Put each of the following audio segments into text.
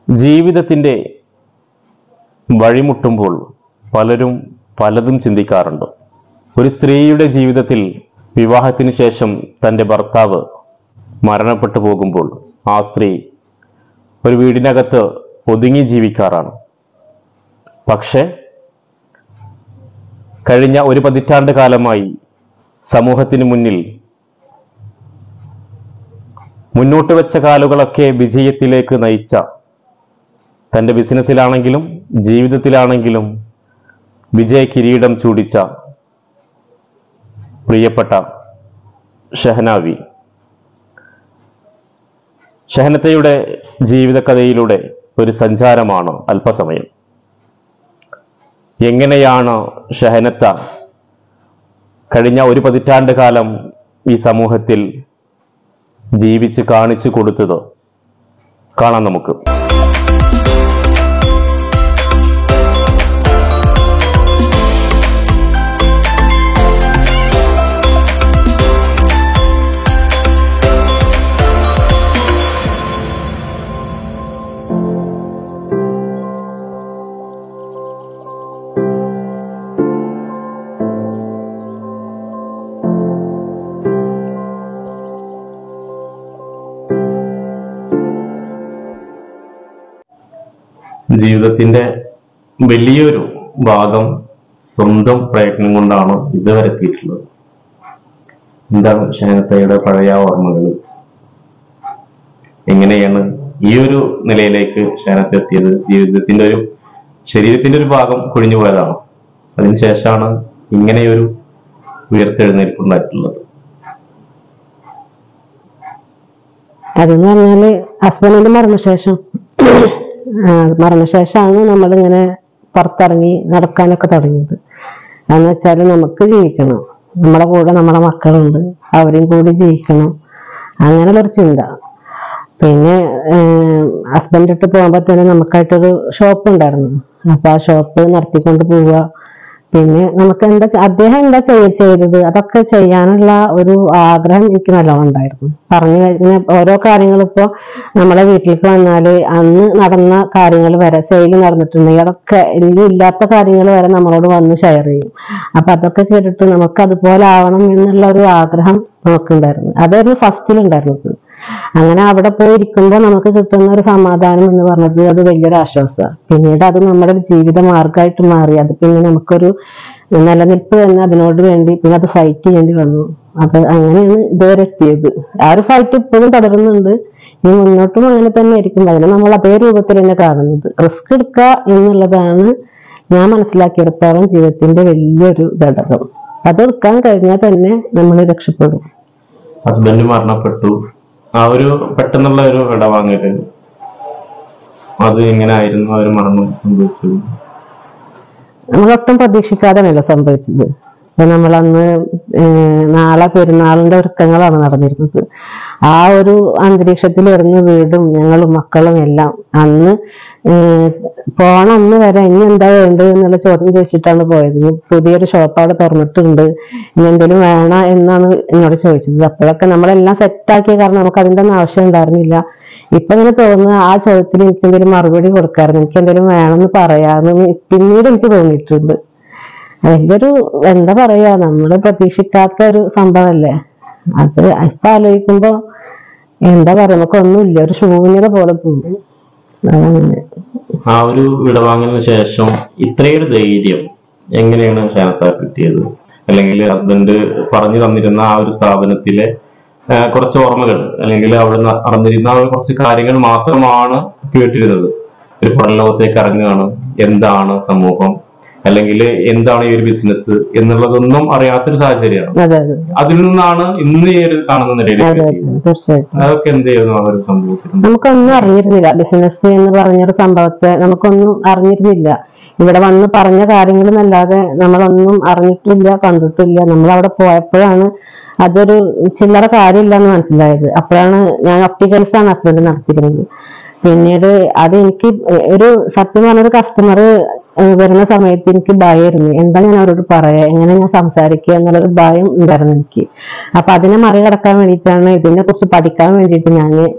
ജീവിതത്തിൻ്റെ വഴിമുട്ടുമ്പോൾ പലരും പലതും ചിന്തിക്കാറുണ്ട് ഒരു സ്ത്രീയുടെ ജീവിതത്തിൽ വിവാഹത്തിന് ശേഷം തൻ്റെ ഭർത്താവ് മരണപ്പെട്ടു പോകുമ്പോൾ ആ സ്ത്രീ ഒരു വീടിനകത്ത് ഒതുങ്ങി ജീവിക്കാറാണ് പക്ഷേ കഴിഞ്ഞ ഒരു പതിറ്റാണ്ട് കാലമായി സമൂഹത്തിന് മുന്നിൽ മുന്നോട്ട് വെച്ച കാലുകളൊക്കെ വിജയത്തിലേക്ക് നയിച്ച തൻ്റെ ബിസിനസ്സിലാണെങ്കിലും ജീവിതത്തിലാണെങ്കിലും വിജയ കിരീടം ചൂടിച്ച പ്രിയപ്പെട്ട ഷഹനാവി ഷഹനത്തയുടെ ജീവിതകഥയിലൂടെ ഒരു സഞ്ചാരമാണ് അല്പസമയം എങ്ങനെയാണ് ഷഹനത്ത കഴിഞ്ഞ ഒരു പതിറ്റാണ്ട് കാലം ഈ സമൂഹത്തിൽ ജീവിച്ച് കാണിച്ചു കൊടുത്തത് കാണാം നമുക്ക് ജീവിതത്തിന്റെ വലിയൊരു ഭാഗം സ്വന്തം പ്രയത്നം കൊണ്ടാണ് ഇതുവരെ എത്തിയിട്ടുള്ളത് എന്താണ് ഷഹനത്തയുടെ പഴയ ഓർമ്മകൾ എങ്ങനെയാണ് ഈ ഒരു നിലയിലേക്ക് ഷഹനത്ത എത്തിയത് ജീവിതത്തിന്റെ ഒരു ശരീരത്തിന്റെ ഒരു ഭാഗം കൊഴിഞ്ഞു പോയതാണ് അതിനുശേഷമാണ് ഇങ്ങനെയൊരു ഉയർത്തെഴുന്നേൽപ്പുണ്ടായിട്ടുള്ളത് അതെന്ന് പറഞ്ഞാല് ഹസ്ബൻഡിന്റെ മരണശേഷം ആ, മരണശേഷമാണ് നമ്മളിങ്ങനെ പുറത്തിറങ്ങി നടക്കാനൊക്കെ തുടങ്ങിയത് എന്ന് വെച്ചാൽ നമുക്ക് ജീവിക്കണം നമ്മളെ കൂടെ നമ്മളെ മക്കളുണ്ട് അവരെയും കൂടി ജീവിക്കണം അങ്ങനെയുള്ളൊരു ചിന്ത പിന്നെ ഹസ്ബൻഡ് ഇട്ട് പോകുമ്പോൾ തന്നെ നമുക്കായിട്ടൊരു ഷോപ്പ് ഉണ്ടായിരുന്നു അപ്പൊ ആ ഷോപ്പ് നടത്തിക്കൊണ്ട് പോവുക പിന്നെ നമുക്ക് എന്താ ചെ- അദ്ദേഹം എന്താ ചെയ്യ ചെയ്തത് അതൊക്കെ ചെയ്യാനുള്ള ഒരു ആഗ്രഹം എനിക്ക് നല്ലോണം ഉണ്ടായിരുന്നു പറഞ്ഞു കഴിഞ്ഞ ഓരോ കാര്യങ്ങൾ ഇപ്പോ നമ്മളെ വീട്ടിലേക്ക് വന്നാല് അന്ന് നടന്ന കാര്യങ്ങൾ വരെ സെയിൽ നടന്നിട്ടുണ്ടെങ്കിൽ അതൊക്കെ ഇനി ഇല്ലാത്ത കാര്യങ്ങൾ വരെ നമ്മളോട് വന്ന് ഷെയർ ചെയ്യും അപ്പൊ അതൊക്കെ കേട്ടിട്ട് നമുക്ക് അതുപോലെ ആവണം എന്നുള്ള ഒരു ആഗ്രഹം നമുക്കുണ്ടായിരുന്നു അതായിരുന്നു ഫസ്റ്റിലുണ്ടായിരുന്നത് അങ്ങനെ അവിടെ പോയി ഇരിക്കുമ്പോൾ നമുക്ക് കിട്ടുന്ന ഒരു സമാധാനം എന്ന് പറഞ്ഞത് അത് വലിയൊരു ആശ്വാസമാണ് പിന്നീട് അത് നമ്മുടെ ഒരു ജീവിത മാർഗമായിട്ട് മാറി അത് പിന്നെ നമുക്കൊരു നിലനിൽപ്പ് തന്നെ അതിനോട് വേണ്ടി പിന്നെ അത് ഫൈറ്റ് ചെയ്യേണ്ടി വന്നു അത് അങ്ങനെയാണ് ഇതുവരെ എത്തിയത് ആ ഒരു ഫൈറ്റ് ഇപ്പോഴും തുടരുന്നുണ്ട് ഇനി മുന്നോട്ടും അങ്ങനെ തന്നെ ആയിരിക്കും അതിനെ നമ്മൾ അതേ രൂപത്തിൽ തന്നെ കാണുന്നത് റിസ്ക് എടുക്കുക എന്നുള്ളതാണ് ഞാൻ മനസ്സിലാക്കിയെടുത്തോളം ജീവിതത്തിന്റെ വലിയൊരു ഘടകം അത് എടുക്കാൻ കഴിഞ്ഞാൽ തന്നെ നമ്മൾ രക്ഷപ്പെടും ഹസ്ബൻഡ് മരണപ്പെട്ടു ആ ഒരു പെട്ടെന്നുള്ള ഒരു ഇടവാങ്ങല് അത് എങ്ങനെയായിരുന്നു ആ ഒരു മരണം സംഭവിച്ചത് നമ്മളൊട്ടും പ്രതീക്ഷിക്കാതെയാണല്ലോ സംഭവിച്ചത് ഇപ്പൊ നമ്മളന്ന് ഏഹ് നാളെ പെരുന്നാളിന്റെ ഒരുക്കങ്ങളാണ് നടന്നിരുന്നത് ആ ഒരു അന്തരീക്ഷത്തിലിരുന്ന് വീടും ഞങ്ങളും മക്കളും എല്ലാം അന്ന് ഏഹ് പോണ അന്ന് വരെ ഇനി എന്താ വേണ്ടത് എന്നുള്ള ചോദ്യം ചോദിച്ചിട്ടാണ് പോയത് ഇനി പുതിയൊരു ഷോപ്പ് അവിടെ തുറന്നിട്ടുണ്ട് ഇനി എന്തെങ്കിലും വേണ എന്നാണ് എന്നോട് ചോദിച്ചത് അപ്പോഴൊക്കെ നമ്മളെല്ലാം സെറ്റാക്കിയ കാരണം നമുക്ക് അതിന്റെ ഒന്നും ആവശ്യം ഉണ്ടായിരുന്നില്ല ഇപ്പൊ ഇങ്ങനെ തോന്നുക ആ ചോദ്യത്തിന് എനിക്ക് എന്തെങ്കിലും മറുപടി കൊടുക്കാറുണ്ട് എനിക്ക് എന്തെങ്കിലും വേണമെന്ന് പറയാമെന്ന് പിന്നീട് എനിക്ക് തോന്നിയിട്ടുണ്ട് വലിയൊരു എന്താ പറയാ നമ്മള് പ്രതീക്ഷിക്കാത്ത ഒരു സംഭവമല്ലേ അത് ഇപ്പൊ ആലോചിക്കുമ്പോ എന്താ പറയാ നമുക്കൊന്നുമില്ല ഒരു ശൂന്യത പോലെ തോന്നും അതങ്ങനെ ആ ഒരു വിടവാങ്ങലിന് ശേഷം ഇത്രയൊരു ധൈര്യം എങ്ങനെയാണ് ഷാനത്ത കിട്ടിയത് അല്ലെങ്കിൽ ഹസ്ബൻഡ് പറഞ്ഞു തന്നിരുന്ന ആ ഒരു സ്ഥാപനത്തിലെ ആ, കുറച്ച് ഓർമ്മകൾ അല്ലെങ്കിൽ അവിടെ ന- നടന്നിരുന്ന ആ ഒരു കുറച്ച് കാര്യങ്ങൾ മാത്രമാണ് കേട്ടിരുന്നത് ഒരു പുറംലോകത്തേക്ക് ഇറങ്ങുകയാണ് എന്താണ് സമൂഹം അല്ലെങ്കിൽ എന്താണ് ഈ ഒരു ബിസിനസ് എന്നുള്ളതൊന്നും അറിയാത്തൊരു സാഹചര്യമാണ് അതെ അതെ അതിൽ നിന്നാണ് ഇന്ന് ഈ ഒരു കാണുന്ന നിലയിലേക്ക് അതെ എത്തിയത് അതെ തീർച്ചയായിട്ടും അതൊക്കെ എന്ത് ചെയ്യുന്നു ആ ഒരു സംഭവത്തിൽ നമുക്കൊന്നും അറിഞ്ഞിരുന്നില്ല ബിസിനസ് എന്ന് പറഞ്ഞൊരു സംഭവത്തെ നമുക്കൊന്നും അറിഞ്ഞിരുന്നില്ല ഇവിടെ വന്ന് പറഞ്ഞ കാര്യങ്ങളെന്നല്ലാതെ നമ്മളൊന്നും അറിഞ്ഞിട്ടില്ല കണ്ടിട്ടില്ല നമ്മൾ അവിടെ പോയപ്പോഴാണ് അതൊരു ചില്ലറ കാര്യമില്ല എന്ന് മനസ്സിലായത് അപ്പോഴാണ് ഞാൻ ഒപ്റ്റിക്കൽസ് ആണ് ഹസ്ബൻഡ് നടത്തിയിരുന്നത് പിന്നീട് അത് എനിക്ക് ഒരു സത്യം പറഞ്ഞൊരു കസ്റ്റമർ വരുന്ന സമയത്ത് എനിക്ക് ഭയമായിരുന്നു എന്താ ഞാൻ അവരോട് പറയാ എങ്ങനെ ഞാൻ സംസാരിക്കുക എന്നുള്ളൊരു ഭയം ഉണ്ടായിരുന്നു എനിക്ക് അപ്പൊ അതിനെ മറികടക്കാൻ വേണ്ടിയിട്ടാണ് ഇതിനെ കുറിച്ച് പഠിക്കാൻ വേണ്ടിയിട്ട് ഞാൻ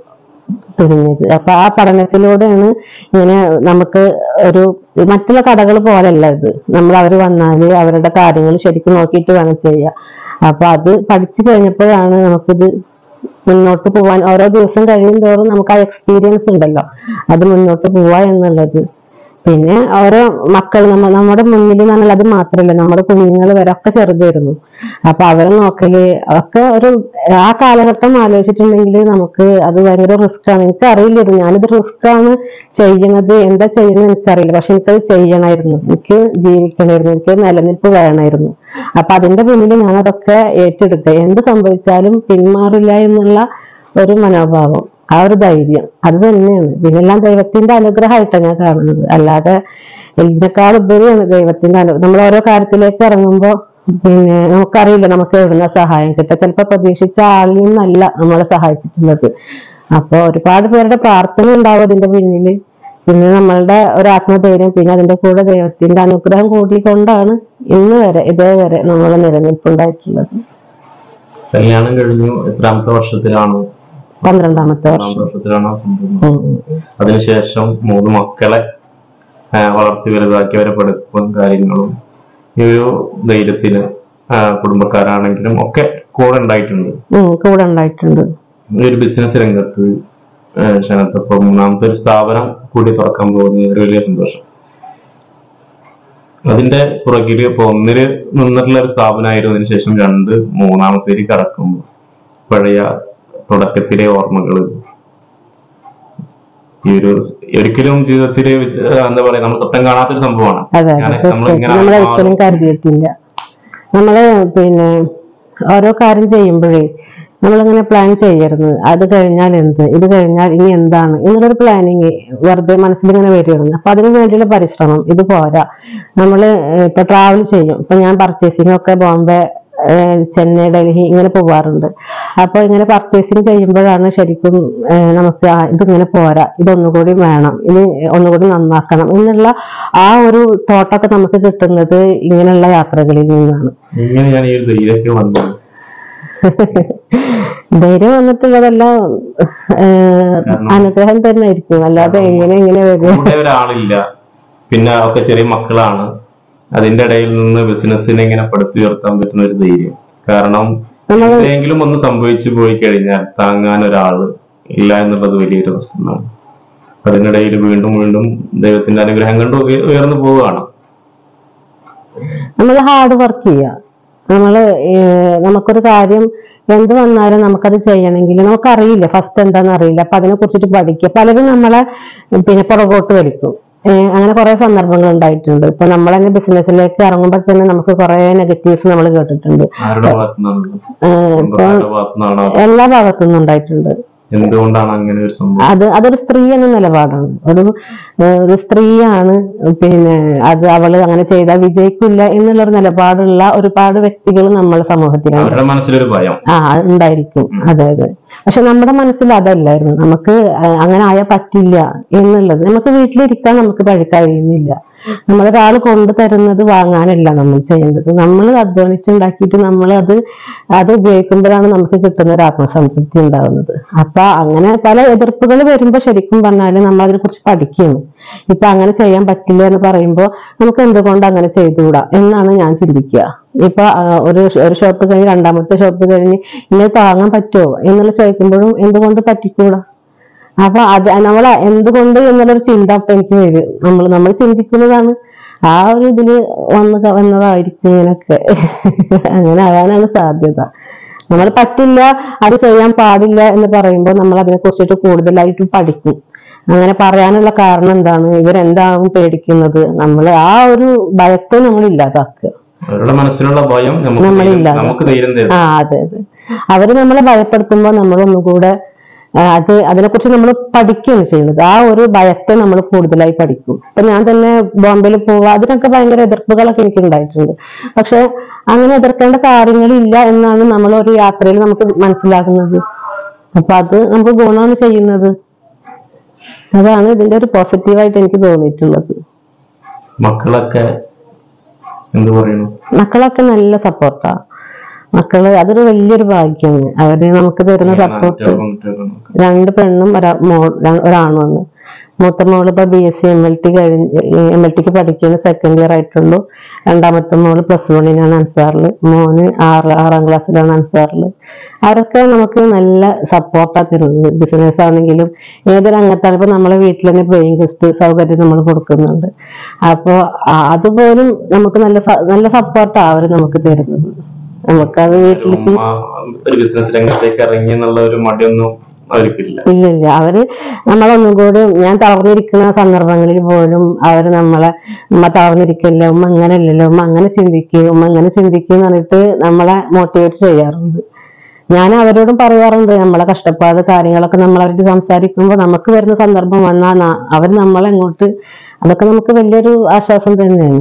തുനിഞ്ഞത് അപ്പൊ ആ പഠനത്തിലൂടെയാണ് ഇങ്ങനെ നമുക്ക് ഒരു മറ്റുള്ള കടകൾ പോലല്ല ഇത് നമ്മൾ അവർ വന്നാല് അവരുടെ കാര്യങ്ങൾ ശരിക്കും നോക്കിയിട്ട് വേണം ചെയ്യാൻ അപ്പൊ അത് പഠിച്ചു കഴിഞ്ഞപ്പോഴാണ് നമുക്കിത് മുന്നോട്ട് പോവാൻ ഓരോ ദിവസം കഴിയും തോറും നമുക്ക് ആ എക്സ്പീരിയൻസ് ഉണ്ടല്ലോ അത് മുന്നോട്ട് പോവാ എന്നുള്ളത് പിന്നെ ഓരോ മക്കൾ നമ്മ നമ്മുടെ മുന്നിൽ എന്ന് പറഞ്ഞാൽ അത് മാത്രമല്ല നമ്മുടെ കുഞ്ഞുങ്ങൾ വരെ ഒക്കെ ചെറുതായിരുന്നു അപ്പൊ അവരെ നോക്കല് ഒക്കെ ഒരു ആ കാലഘട്ടം ആലോചിച്ചിട്ടുണ്ടെങ്കിൽ നമുക്ക് അത് ഭയങ്കര റിസ്ക് ആണ് എനിക്ക് അറിയില്ലായിരുന്നു ഞാനിത് റിസ്ക് ആണ് ചെയ്യണത് എന്താ ചെയ്യുന്നത് എനിക്കറിയില്ല പക്ഷെ എനിക്കത് ചെയ്യണമായിരുന്നു എനിക്ക് ജീവിക്കണമായിരുന്നു എനിക്ക് നിലനിൽപ്പ് വേണമായിരുന്നു അപ്പൊ അതിന്റെ മുന്നിൽ ഞാൻ അതൊക്കെ ഏറ്റെടുക്കുക എന്ത് സംഭവിച്ചാലും പിന്മാറില്ല എന്നുള്ള ഒരു മനോഭാവം ആ ഒരു ധൈര്യം അത് തന്നെയാണ് പിന്നെല്ലാം ദൈവത്തിന്റെ അനുഗ്രഹമായിട്ടാണ് ഞാൻ കാണുന്നത് അല്ലാതെ ഇതിനേക്കാൾ ഉപരിയാണ് ദൈവത്തിന്റെ അനു നമ്മൾ ഓരോ കാര്യത്തിലേക്ക് ഇറങ്ങുമ്പോൾ പിന്നെ നമുക്കറിയില്ല നമുക്ക് എവിടുന്ന സഹായം കിട്ടുക ചിലപ്പോൾ പ്രതീക്ഷിച്ച ആളിൽ നിന്നല്ല നമ്മളെ സഹായിച്ചിട്ടുള്ളത് അപ്പൊ ഒരുപാട് പേരുടെ പ്രാർത്ഥന ഉണ്ടാവും അതിന്റെ പിന്നിൽ പിന്നെ നമ്മളുടെ ഒരു ആത്മധൈര്യം പിന്നെ അതിന്റെ കൂടെ ദൈവത്തിന്റെ അനുഗ്രഹം കൂടിക്കൊണ്ടാണ് ഇന്ന് വരെ ഇതേവരെ നമ്മളെ നിലനിൽപ്പുണ്ടായിട്ടുള്ളത് കല്യാണം കഴിഞ്ഞു എത്രാമത്തെ വർഷത്തിലാണ് പന്ത്രണ്ടാമത്തെ വർഷം പന്ത്രണ്ടാമത്തെ വർഷത്തിലാണ് ആ സംഭവം ഉം ഉം. അതിനുശേഷം മൂന്ന് മക്കളെ ആ, വളർത്തി വലുതാക്കി അവരെ പഠിപ്പും കാര്യങ്ങളും ഈ ഒരു ധൈര്യത്തിന് ആ, കുടുംബക്കാരാണെങ്കിലും ഒക്കെ കൂടെ ഉണ്ടായിട്ടുണ്ട് ഉം, കൂടെ ഉണ്ടായിട്ടുണ്ട് ഈ ഒരു ബിസിനസ് രംഗത്ത് ക്ഷണത്തപ്പോൾ മൂന്നാമത്തെ ഒരു സ്ഥാപനം കൂടി തുറക്കാൻ പോകുന്നത് ഒരു വലിയ സന്തോഷം അതിന്റെ പുറകില് ഇപ്പൊ ഒന്നില് നിന്നിട്ടുള്ള ഒരു സ്ഥാപനമായിരുന്നു അതിന് ശേഷം രണ്ട് മൂന്നാമത്തേക്ക് കടക്കുമ്പോൾ പഴയ തുടക്കത്തിലെ ഓർമ്മകള് ഈ ഒരു ഒരിക്കലും ജീവിതത്തില് വിസ്- എന്താ പറയാ നമ്മൾ സ്വപ്നം കാണാത്തൊരു സംഭവമാണ് അതെ ഞാൻ- അതെ നമ്മൾ തീർച്ചയായിട്ടും ഇങ്ങനെ നമ്മൾ ആ- ഒരിക്കലും കരുതിയിട്ടില്ല നമ്മള് പിന്നെ ഓരോ കാര്യം ചെയ്യുമ്പോഴേ നമ്മളിങ്ങനെ പ്ലാൻ ചെയ്യരുത് അത് കഴിഞ്ഞാൽ എന്ത് ഇത് കഴിഞ്ഞാൽ ഇനി എന്താണ് എന്നുള്ളൊരു പ്ലാനിങ് വെറുതെ മനസ്സിലിങ്ങനെ വരികയാണ് അപ്പൊ അതിനു വേണ്ടിയുള്ള പരിശ്രമം ഇത് പോരാ നമ്മള് ഏഹ് ഇപ്പൊ ട്രാവൽ ചെയ്യും ഇപ്പൊ ഞാൻ പർച്ചേസിംഗ് ഒക്കെ ബോംബെ ഏഹ് ചെന്നൈ ഡൽഹി ഇങ്ങനെ പോവാറുണ്ട് അപ്പൊ ഇങ്ങനെ പർച്ചേസിങ് ചെയ്യുമ്പോഴാണ് ശരിക്കും ഏഹ് നമുക്ക് ആ ഇതിങ്ങനെ പോരാ ഇതൊന്നുകൂടി വേണം ഇനി ഒന്നുകൂടി നന്നാക്കണം എന്നുള്ള ആ ഒരു തോട്ടൊക്കെ നമുക്ക് കിട്ടുന്നത് ഇങ്ങനെയുള്ള യാത്രകളിൽ നിന്നാണ് ഇങ്ങനെ ഞാൻ ഈ ഒരു ധൈര്യമൊക്കെ വന്നത് ധൈര്യം വന്നിട്ടുള്ളതെല്ലാം ഏഹ് കാരണം- അനുഗ്രഹം തന്നെ ആയിരിക്കും അല്ലാതെ എങ്ങനെ എങ്ങനെ വരും കൂടെ ഒരാളില്ല പിന്നെ ഒക്കെ ചെറിയ മക്കളാണ് അതിന്റെ ഇടയിൽ നിന്ന് ബിസിനസ്സിനെ ഇങ്ങനെ പടുത്തുയർത്താൻ പറ്റുന്ന ഒരു ധൈര്യം കാരണം നമ്മള് എന്തെങ്കിലും ഒന്ന് സംഭവിച്ചു പോയി കഴിഞ്ഞാൽ താങ്ങാൻ ഒരാള് ഇല്ല എന്നുള്ളത് വലിയൊരു പ്രശ്നമാണ് അതിനിടയിൽ വീണ്ടും വീണ്ടും ദൈവത്തിന്റെ അനുഗ്രഹം കൊണ്ട് ഉയ- ഉയർന്നു പോവുകയാണ് നമ്മൾ ഹാർഡ് വർക്ക് ചെയ്യുക നമ്മള് ഏഹ് നമുക്കൊരു കാര്യം എന്ത് വന്നാലും നമുക്കത് ചെയ്യണമെങ്കിൽ നമുക്കറിയില്ല ഫസ്റ്റ് എന്താണെന്ന് അറിയില്ല അപ്പൊ അതിനെ കുറിച്ചിട്ട് പഠിക്കുക പലരും നമ്മളെ പിന്നെ പുറകോട്ട് വലിക്കും ഏഹ് അങ്ങനെ കുറെ സന്ദർഭങ്ങൾ ഉണ്ടായിട്ടുണ്ട് ഇപ്പൊ നമ്മൾ തന്നെ ബിസിനസ്സിലേക്ക് ഇറങ്ങുമ്പോൾ തന്നെ നമുക്ക് കുറെ നെഗറ്റീവ്സ് നമ്മൾ കേട്ടിട്ടുണ്ട് ആരുടെ ഭാഗത്തുനിന്നാണ് ഏഹ് ഇപ്പൊ ആരുടെ ഭാഗത്തുനിന്നാണ് എല്ലാ ഭാഗത്തുനിന്നും ഉണ്ടായിട്ടുണ്ട് എന്തുകൊണ്ടാണ് അങ്ങനെ ഒരു സംഭവം അത് അതൊരു സ്ത്രീ എന്ന നിലപാടാണ് ഒരു ഏഹ് ഒരു സ്ത്രീയാണ് പിന്നെ അത് അവള് അങ്ങനെ ചെയ്താൽ വിജയിക്കില്ല എന്നുള്ളൊരു നിലപാടുള്ള ഒരുപാട് വ്യക്തികൾ നമ്മുടെ സമൂഹത്തിലുണ്ട് അവരുടെ മനസ്സിലൊരു ഭയം ആ ഉണ്ടായിരിക്കും അതെ അതെ പക്ഷെ നമ്മുടെ മനസ്സിൽ അതല്ലായിരുന്നു നമുക്ക് ആ- അങ്ങനെ ആയാൽ പറ്റില്ല എന്നുള്ളത് നമുക്ക് വീട്ടിലിരിക്കാൻ നമുക്ക് കഴി- കഴിയുന്നില്ല നമ്മളൊരാൾ കൊണ്ടു തരുന്നത് വാങ്ങാനല്ല നമ്മൾ ചെയ്യേണ്ടത് നമ്മൾ അധ്വാനിച്ചുണ്ടാക്കിയിട്ട് നമ്മൾ അത് അത് ഉപയോഗിക്കുമ്പോഴാണ് നമുക്ക് കിട്ടുന്ന ഒരു ആത്മസംതൃപ്തി ഉണ്ടാകുന്നത് അപ്പൊ അങ്ങനെ പല എതിർപ്പുകൾ വരുമ്പോൾ ശരിക്കും പറഞ്ഞാൽ നമ്മൾ അതിനെ കുറിച്ച് പഠിക്കുന്നു ഇപ്പൊ അങ്ങനെ ചെയ്യാൻ പറ്റില്ല എന്ന് പറയുമ്പോൾ നമുക്ക് എന്തുകൊണ്ട് അങ്ങനെ ചെയ്തുകൂടാ എന്നാണ് ഞാൻ ചിന്തിക്കുക ഇപ്പൊ ആ, ഒരു ഒരു ഷോപ്പ് കഴിഞ്ഞ് രണ്ടാമത്തെ ഷോപ്പ് കഴിഞ്ഞ് ഇങ്ങനെ താങ്ങാൻ പറ്റുമോ എന്നുള്ള ചോദിക്കുമ്പോഴും എന്തുകൊണ്ട് പറ്റിക്കൂടാ അപ്പൊ അത് നമ്മളെ എന്തുകൊണ്ട് എന്നുള്ളൊരു ചിന്ത അപ്പൊ എനിക്ക് വരും നമ്മൾ നമ്മൾ ചിന്തിക്കുന്നതാണ് ആ ഒരു ഇതില് വന്ന് ക- വന്നതായിരിക്കും ഇങ്ങനൊക്കെ അങ്ങനെ ആകാനാണ് സാധ്യത നമ്മൾ പറ്റില്ല അത് ചെയ്യാൻ പാടില്ല എന്ന് പറയുമ്പോൾ നമ്മൾ അതിനെ കുറിച്ചിട്ട് കൂടുതലായിട്ട് പഠിക്കും അങ്ങനെ പറയാനുള്ള കാരണം എന്താണ് ഇവരെന്താവും പേടിക്കുന്നത് നമ്മൾ ആ ഒരു ഭയത്തെ നമ്മൾ ഇല്ലാതാക്കുക അവരുടെ മനസ്സിലുള്ള ഭയം നമുക്ക് ധൈര്യം- നമ്മളില്ലാതെ. നമുക്ക് ധൈര്യം തരും ആ അതെ അതെ അവര് നമ്മളെ ഭയപ്പെടുത്തുമ്പോൾ നമ്മൾ ഒന്നുകൂടെ ആ, അത് അതിനെക്കുറിച്ച് നമ്മൾ പഠിക്കുകയാണ് ചെയ്യുന്നത് ആ ഒരു ഭയത്തെ നമ്മൾ കൂടുതലായി പഠിക്കും ഇപ്പൊ ഞാൻ തന്നെ ബോംബെയിൽ പോവുക അതിനൊക്കെ ഭയങ്കര എതിർപ്പുകളൊക്കെ എനിക്ക് ഉണ്ടായിട്ടുണ്ട് പക്ഷെ അങ്ങനെ എതിർക്കേണ്ട കാര്യങ്ങളില്ല എന്നാണ് നമ്മൾ ഒരു യാത്രയിൽ നമുക്ക് മനസ്സിലാകുന്നത് അപ്പൊ അത് നമുക്ക് ഗുണമാണ് ചെയ്യുന്നത് അതാണ് ഇതിന്റെ ഒരു പോസിറ്റീവായിട്ട് എനിക്ക് തോന്നിയിട്ടുള്ളത് മക്കളൊക്കെ എന്ത് പറയുന്നു മക്കളൊക്കെ നല്ല സപ്പോർട്ടാ മക്കള് അതൊരു വലിയൊരു ഭാഗ്യമാണ് അവര് നമുക്ക് തരുന്ന സപ്പോർട്ട് മറ്റേ- മറ്റേ- രണ്ട് പെണ്ണും ഒരാ മോ ര- ഒരാണും ആണ് മൂത്ത മോള് ഇപ്പൊ B S C M L T കഴിഞ്ഞ് എം എൽ ടിക്ക് പഠിക്കുന്ന സെക്കൻഡ് ഇയർ ആയിട്ടുള്ളൂ രണ്ടാമത്തെ മോള് പ്ലസ് വണ്ണിനാണ് അൻസാറിൽ മോന് ആറ് ആറാം ക്ലാസ്സിലാണ് അൻസാറിൽ അവരൊക്കെ നമുക്ക് നല്ല സപ്പോർട്ടാ തരുന്നത് ബിസിനസ് ആണെങ്കിലും ഏത് രംഗത്താണ് ഇപ്പൊ നമ്മളെ വീട്ടിൽ തന്നെ പേയിങ് ഗസ്റ്റ് സൗകര്യം നമ്മൾ കൊടുക്കുന്നുണ്ട് അപ്പോ ആ- അതുപോലും നമുക്ക് നല്ല സ- നല്ല സപ്പോർട്ടാ അവര് നമുക്ക് തരുന്നത് നമുക്കത് വീട്ടിലേക്ക് ഉമ്മ ഒരു ബിസിനസ് രംഗത്തേക്ക് ഇറങ്ങി എന്നുള്ള ഒരു മടിയൊന്നും അവർക്കില്ല ഇല്ല ഇല്ല അവര് നമ്മളൊന്നും കൂടി ഞാൻ തളർന്നിരിക്കുന്ന സന്ദർഭങ്ങളിൽ പോലും അവര് നമ്മളെ ഉമ്മ തളർന്നിരിക്കില്ല ഉമ്മ അങ്ങനെ ഇല്ലല്ലോ ഉമ്മ അങ്ങനെ ചിന്തിക്കുക ഉമ്മ അങ്ങനെ ചിന്തിക്കുക എന്ന് പറഞ്ഞിട്ട് നമ്മളെ മോട്ടിവേറ്റ് ചെയ്യാറുണ്ട് ഞാൻ അവരോടും പറയാറുണ്ട് നമ്മളെ കഷ്ടപ്പാട് കാര്യങ്ങളൊക്കെ നമ്മൾ അവരോട് സംസാരിക്കുമ്പോൾ നമുക്ക് വരുന്ന സന്ദർഭം വന്നാൽ അവർ നമ്മളെ അങ്ങോട്ട് അതൊക്കെ നമുക്ക് വലിയൊരു ആശ്വാസം തന്നെയാണ്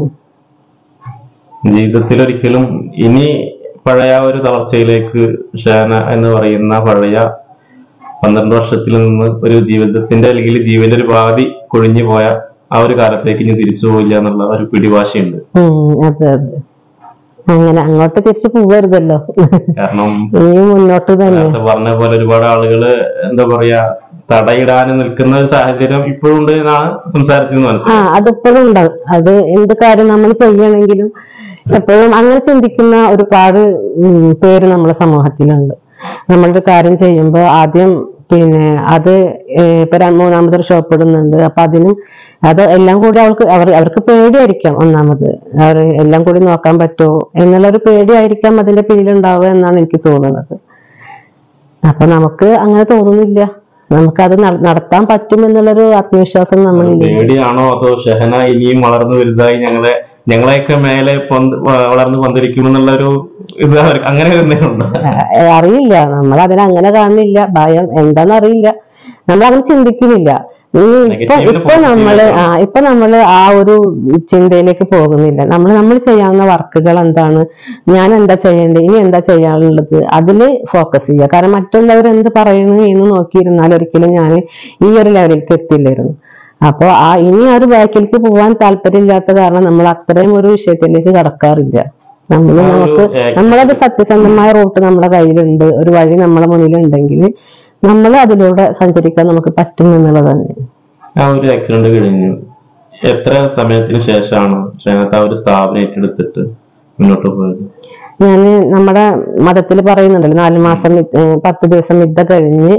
ജീവിതത്തിൽ ഒരിക്കലും ഇനി പഴയ ഒരു തളർച്ചയിലേക്ക് ഷാന എന്ന് പറയുന്ന പഴയ പന്ത്രണ്ട് വർഷത്തിൽ നിന്ന് ഒരു ജീവിതത്തിന്റെ അല്ലെങ്കിൽ ജീവന്റെ ഒരു പാതി കൊഴിഞ്ഞു പോയ ആ ഒരു കാലത്തേക്ക് ഇനി തിരിച്ചു പോയില്ല എന്നുള്ള ഒരു പിടിവാശിയുണ്ട് ഉം അതെ അതെ അങ്ങനെ അങ്ങോട്ട് തിരിച്ചു പോവരുതല്ലോ കാരണം ഇനി മുന്നോട്ട് തന്നെ നേരത്തെ പറഞ്ഞ പോലെ ഒരുപാട് ആളുകള് എന്താ പറയാ തടയിടാൻ നിൽക്കുന്ന ഒരു സാഹചര്യം ഇപ്പോഴും ഉണ്ട് എന്നാണ് സംസാരത്തിൽ നിന്ന് ആ മനസ്സിലായത് അതിപ്പോഴും ഉണ്ടാവും അത് എന്ത് കാര്യം നമ്മൾ ചെയ്യണമെങ്കിലും എപ്പോഴും അങ്ങനെ ചിന്തിക്കുന്ന ഒരുപാട് ഉം, പേര് നമ്മുടെ സമൂഹത്തിലുണ്ട് നമ്മളൊരു കാര്യം ചെയ്യുമ്പോൾ ആദ്യം പിന്നെ അത് ഏഹ്, ഇപ്പൊ ര- മൂന്നാമതൊരു ഷോപ്പ് ഇടുന്നുണ്ട് അപ്പൊ അതിനും അത് എല്ലാം കൂടി അവർക്ക് അവർ അവർക്ക് പേടിയായിരിക്കാം ഒന്നാമത് അവർ എല്ലാം കൂടി നോക്കാൻ പറ്റുമോ എന്നുള്ള ഒരു പേടിയായിരിക്കാം അതിന്റെ പിന്നിലുണ്ടാവുക എന്നാണ് എനിക്ക് തോന്നുന്നത് അപ്പൊ നമുക്ക് അങ്ങനെ തോന്നുന്നില്ല നമുക്കത് നട- നടത്താൻ പറ്റും എന്നുള്ളൊരു ആത്മവിശ്വാസം നമ്മളിൽ പേടിയാണോ അതോ ഷഹന ഇനിയും വളർന്നു വലുതായി ഞങ്ങളെ ഞങ്ങളെയൊക്കെ മേലെ പൊന്ത് വ- വളർന്ന് പന്തിരിക്കുമെന്നുള്ള ഒരു ഇത് അവർക്ക് അങ്ങനെ എന്തെങ്കിലും ഉണ്ടോ ആ, അറിയില്ല നമ്മൾ അതിനെ അങ്ങനെ കാണുന്നില്ല ഭയം എന്താന്ന് അറിയില്ല നമ്മൾ അങ്ങനെ ചിന്തിക്കുന്നില്ല ഈ ഇപ്പൊ Negative ന് ഇപ്പൊ നമ്മള് positive ആ ഇപ്പൊ നമ്മള് ആ ഒരു ചിന്തയിലേക്ക് പോകുന്നില്ല നമ്മൾ നമ്മൾ ചെയ്യാവുന്ന വർക്കുകൾ എന്താണ് ഞാൻ എന്താ ചെയ്യേണ്ടത് ഇനി എന്താ ചെയ്യാനുള്ളത് അതില് ഫോക്കസ് ചെയ്യുക കാരണം മറ്റുള്ളവർ എന്ത് പറയുന്നു എന്ന് നോക്കിയിരുന്നാൽ ഒരിക്കലും ഞാൻ ഈ ഒരു ലെവലിലേക്ക് എത്തില്ലായിരുന്നു അപ്പൊ ആ ഇനി ആ ഒരു ബാക്കിലേക്ക് പോകാൻ താല്പര്യമില്ലാത്ത കാരണം നമ്മൾ അത്രയും ഒരു വിഷയത്തിലേക്ക് കടക്കാറില്ല നമ്മൾ ആ ഒരു നമുക്ക് act- നമ്മളൊരു സത്യസന്ധമായ റൂട്ട് നമ്മുടെ കയ്യിലുണ്ട് ഒരു വഴി നമ്മളെ മുന്നിലുണ്ടെങ്കിൽ നമ്മൾ അതിലൂടെ സഞ്ചരിക്കാൻ നമുക്ക് പറ്റും എന്നുള്ളത് തന്നെ ആ ഒരു ആക്സിഡന്റ് കഴിഞ്ഞു എത്ര സമയത്തിന് ശേഷമാണ് ഷഹനത്ത് ആ ഒരു സ്ഥാപനം ഏറ്റെടുത്തിട്ട് മുന്നോട്ട് പോയത് ഞാൻ നമ്മുടെ മതത്തിൽ പറയുന്നുണ്ടല്ലോ നാല് മാസം യുദ്ധ- ഏഹ് പത്ത് ദിവസം യുദ്ധ കഴിഞ്ഞ്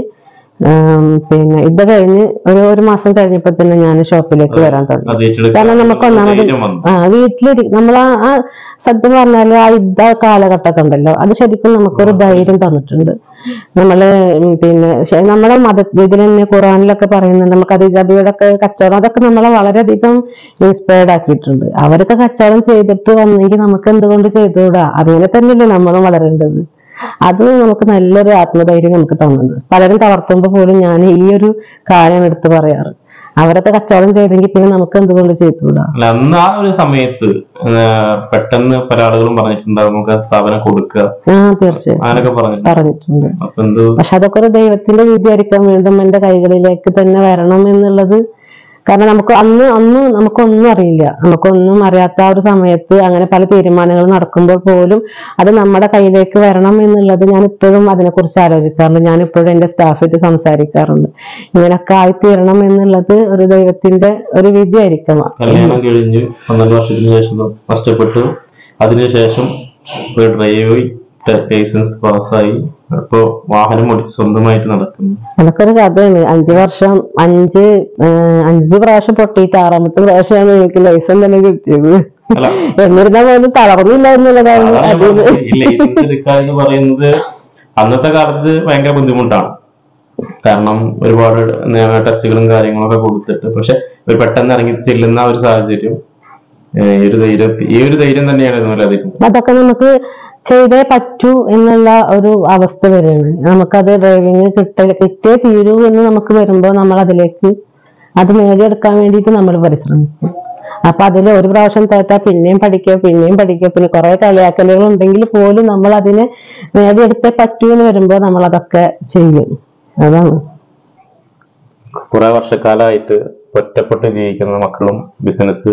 ആം, പിന്നെ യുദ്ധ കഴിഞ്ഞ് ഒരു ഒരു മാസം കഴിഞ്ഞപ്പോ തന്നെ ഞാൻ ഷോപ്പിലേക്ക് വരാൻ തുടങ്ങി അത് ഏറ്റെടുക്കാൻ കാരണം നമുക്ക് ഒന്നാമത് ധൈര്യം വന്നു ആ വീട്ടിലിരി നമ്മൾ ആ ആ സത്യം പറഞ്ഞാല് ആ യുദ്ധ കാലഘട്ടമൊക്കെ ഉണ്ടല്ലോ അത് ശരിക്കും നമുക്കൊരു ധൈര്യം തന്നിട്ടുണ്ട് നമ്മള് ഉം പിന്നെ ശ- നമ്മളെ മത ഇതിൽ തന്നെ ഖുറാനിലൊക്കെ പറയുന്നുണ്ട് നമുക്ക് അതിജാബിയുടെ ഒക്കെ കച്ചവടം അതൊക്കെ നമ്മളെ വളരെയധികം ഇൻസ്പയർഡ് ആക്കിയിട്ടുണ്ട് അവരൊക്കെ കച്ചവടം ചെയ്തിട്ട് വന്നെങ്കിൽ നമുക്ക് എന്തുകൊണ്ട് ചെയ്തുകൂടാ അങ്ങനെ തന്നെയല്ലേ നമ്മളും വളരേണ്ടത് അത് നമുക്ക് നല്ലൊരു ആത്മധൈര്യം നമുക്ക് തന്നുണ്ട് പലരും തളർത്തുമ്പോൾ പോലും ഞാൻ ഈ ഒരു കാര്യം എടുത്ത് പറയാറ് അവരൊക്കെ കച്ചവടം ചെയ്തെങ്കിൽ പിന്നെ നമുക്ക് എന്തുകൊണ്ട് ചെയ്തുകൂടാ അല്ല അന്ന് ആ ഒരു സമയത്ത് ആ, പെട്ടെന്ന് പല ആളുകളും പറഞ്ഞിട്ടുണ്ടാവും നമുക്ക് ആ സ്ഥാപനം കൊടുക്കുക ആ തീർച്ചയായും അങ്ങനൊക്കെ പറഞ്ഞിട്ടുണ്ട് പറഞ്ഞിട്ടുണ്ട് അപ്പൊ എന്ത് പക്ഷെ അതൊക്കെ ഒരു ദൈവത്തിന്റെ വിധിയായിരിക്കാം വീണ്ടും എന്റെ കൈകളിലേക്ക് തന്നെ വരണം എന്നുള്ളത് കാരണം നമുക്ക് അന്ന് അന്ന് നമുക്കൊന്നും അറിയില്ല നമുക്കൊന്നും അറിയാത്ത ആ ഒരു സമയത്ത് അങ്ങനെ പല തീരുമാനങ്ങൾ നടക്കുമ്പോൾ പോലും അത് നമ്മുടെ കയ്യിലേക്ക് വരണം എന്നുള്ളത് ഞാൻ ഇപ്പോഴും അതിനെക്കുറിച്ച് ആലോചിക്കാറുണ്ട് ഞാൻ ഇപ്പോഴും എന്റെ സ്റ്റാഫായിട്ട് സംസാരിക്കാറുണ്ട് ഇങ്ങനൊക്കെ ആയിത്തീരണം എന്നുള്ളത് ഒരു ദൈവത്തിന്റെ ഒരു വിധിയായിരിക്കാം കല്യാണം കഴിഞ്ഞ് പന്ത്രണ്ട് വർഷത്തിന് ശേഷം നഷ്ടപ്പെട്ടു അതിനുശേഷം ഒരു ഡ്രൈവ് ലൈസൻസ് പാസ്സായി ഇപ്പോ വാഹനം ഓടിച്ച് സ്വന്തമായിട്ട് നടക്കുന്നു അതൊക്കെ ഒരു കഥയാണ് അഞ്ചു വർഷം അഞ്ച് ഏഹ് അഞ്ച് പ്രാവശ്യം പൊട്ടിയിട്ട് ആറാമത്തെ പ്രാവശ്യമാണ് എനിക്ക് ലൈസൻസ് തന്നെ കിട്ടിയത് അല്ല എന്നിരുന്നാൽ പോലും തളർന്നില്ല എന്നുള്ളതാണ് അതാണ് ഞാൻ അത് പറഞ്ഞത്. ഈ ലൈസൻസ് എടുക്കുക എന്ന് പറയുന്നത് അന്നത്തെ കാലത്ത് ഭയങ്കര ബുദ്ധിമുട്ടാണ് കാരണം ഒരുപാട് ടെസ്റ്റുകളും കാര്യങ്ങളൊക്കെ കൊടുത്തിട്ട് പക്ഷെ ഒരു പെട്ടെന്ന് ഇറങ്ങി ചെല്ലുന്ന ഒരു സാഹചര്യം ഏഹ് ഈ ഒരു ധൈര്യം ഈ ഒരു ധൈര്യം തന്നെയാണ് അതിന് അതൊക്കെ നമുക്ക് ചെയ്തേ പറ്റൂ എന്നുള്ള ഒരു അവസ്ഥ വരികയാണ് നമുക്കത് ഡ്രൈവിംഗ് കിട്ട കിട്ടിയേ തീരൂ എന്ന് നമുക്ക് വരുമ്പോൾ നമ്മൾ അതിലേക്ക് അത് നേടിയെടുക്കാൻ വേണ്ടിയിട്ട് നമ്മൾ പരിശ്രമിക്കും അപ്പൊ അതിൽ ഒരു പ്രാവശ്യം തോറ്റാൽ പിന്നെയും പഠിക്കുക പിന്നെയും പഠിക്കുക പിന്നെ കുറെ കളിയാക്കലുകൾ ഉണ്ടെങ്കിൽ പോലും നമ്മൾ അതിനെ നേടിയെടുത്തേ പറ്റൂ എന്ന് വരുമ്പോൾ നമ്മൾ അതൊക്കെ ചെയ്യും അതാണ് കുറെ വർഷക്കാലമായിട്ട് ഒറ്റപ്പെട്ട് ജീവിക്കുന്ന മക്കളും ബിസിനസ്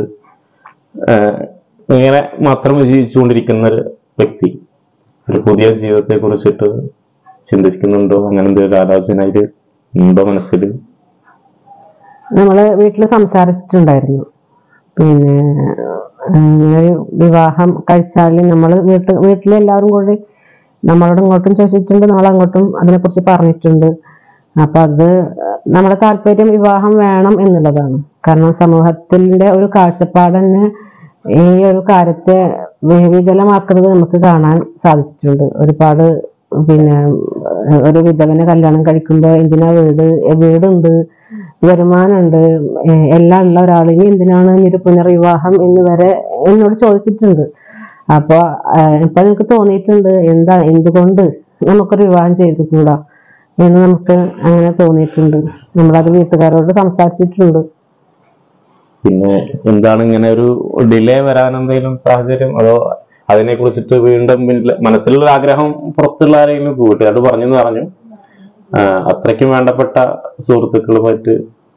ഇങ്ങനെ മാത്രം ജീവിച്ചുകൊണ്ടിരിക്കുന്ന ഒരു വ്യക്തി ഒരു പുതിയ ജീവിതത്തെ കുറിച്ചിട്ട് ചിന്തിക്കുന്നുണ്ടോ അങ്ങനെ എന്തെങ്കിലും ആലോചന അതിൽ ഉണ്ടോ മനസ്സിൽ നമ്മള് വീട്ടിൽ സംസാരിച്ചിട്ടുണ്ടായിരുന്നു പിന്നെ ഉം, ഒരു വിവാഹം കഴിച്ചാൽ നമ്മൾ വീട്ടിൽ വീട്ടിലെല്ലാവരും കൂടി നമ്മളോട് ഇങ്ങോട്ടും ചോദിച്ചിട്ടുണ്ട് നമ്മൾ അങ്ങോട്ടും അതിനെക്കുറിച്ച് പറഞ്ഞിട്ടുണ്ട് അപ്പൊ അത് നമ്മുടെ താല്പര്യം വിവാഹം വേണം എന്നുള്ളതാണ് കാരണം സമൂഹത്തിന്റെ ഒരു കാഴ്ചപ്പാട് തന്നെ ഈ ഒരു കാര്യത്തെ വി- വികലമാക്കുന്നത് നമുക്ക് കാണാൻ സാധിച്ചിട്ടുണ്ട് ഒരുപാട് പിന്നെ ഒരു വിധവനെ കല്യാണം കഴിക്കുമ്പോൾ എന്തിനാ വീട് എ, വീടുണ്ട് വരുമാനമുണ്ട് എ, എല്ലാം ഉള്ള ഒരാളിന് എന്തിനാണ് ഇനി ഒരു പുനർവിവാഹം എന്ന് വരെ എന്നോട് ചോദിച്ചിട്ടുണ്ട് അപ്പൊ ഇപ്പൊ എനിക്ക് തോന്നിയിട്ടുണ്ട് എന്താ എന്തുകൊണ്ട് നമുക്കൊരു വിവാഹം ചെയ്തു കൂടാ എന്ന് നമുക്ക് അങ്ങനെ തോന്നിയിട്ടുണ്ട് നമ്മളത് വീട്ടുകാരോട് സംസാരിച്ചിട്ടുണ്ട് പിന്നെ എന്താണ് ഇങ്ങനെ ഒരു ഡിലേ വരാൻ എന്തെങ്കിലും സാഹചര്യം അതോ അതിനെ കുറിച്ചിട്ട് വീണ്ടും പിന്നെ മനസ്സിലുള്ള ആഗ്രഹം പുറത്തുള്ള ആരെങ്കിലും വീട്ടുകാരോട് പറഞ്ഞെന്ന് പറഞ്ഞു ആ, അത്രയ്ക്കും വേണ്ടപ്പെട്ട സുഹൃത്തുക്കളുമായിട്ട്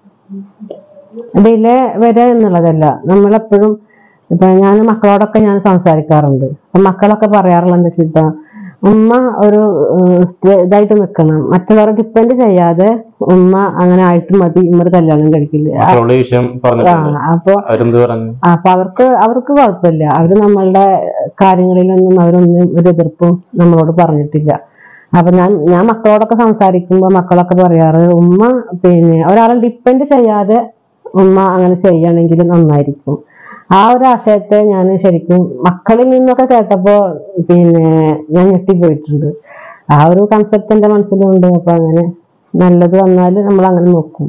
ഡിലേ വരെ എന്നുള്ളതല്ല നമ്മളെപ്പോഴും ഇപ്പൊ ഞാൻ മക്കളോടൊക്കെ ഞാൻ സംസാരിക്കാറുണ്ട് അപ്പൊ മക്കളൊക്കെ പറയാറുള്ള എന്താ വെച്ചിട്ടാ ഉമ്മ ഒരു ഏഹ്, സ്റ്റേ- ഇതായിട്ട് നിൽക്കണം മറ്റുള്ളവരെ ഡിപ്പെൻഡ് ചെയ്യാതെ ഉമ്മ അങ്ങനെ ആയിട്ട് മതി ഉമ്മ ഒരു കല്യാണം കഴിക്കില്ല ആ, മക്കളുടെ ഈ വിഷയം ആ, പറഞ്ഞിട്ടുണ്ട് അപ്പൊ അവരെന്ത് പറഞ്ഞു അപ്പൊ അവർക്ക് അവർക്ക് കുഴപ്പമില്ല അവര് നമ്മളുടെ കാര്യങ്ങളിലൊന്നും അവരൊന്നും ഒരു എതിർപ്പും നമ്മളോട് പറഞ്ഞിട്ടില്ല അപ്പൊ ഞാൻ ഞാൻ മക്കളോടൊക്കെ സംസാരിക്കുമ്പോ മക്കളൊക്കെ പറയാറ് ഉമ്മ പിന്നെ ഒരാളെ ഡിപ്പെൻഡ് ചെയ്യാതെ ഉമ്മ അങ്ങനെ ചെയ്യണമെങ്കിൽ നന്നായിരിക്കും ആ ഒരു ആശയത്തെ ഞാൻ ശരിക്കും മക്കളിൽ നിന്നൊക്കെ കേട്ടപ്പോ പിന്നെ ഞാൻ ഞെട്ടിപ്പോയിട്ടുണ്ട് ആ ഒരു കൺസെപ്റ്റ് എന്റെ മനസ്സിലുണ്ട് അപ്പൊ അങ്ങനെ നല്ലത് വന്നാൽ നമ്മൾ അങ്ങനെ നോക്കും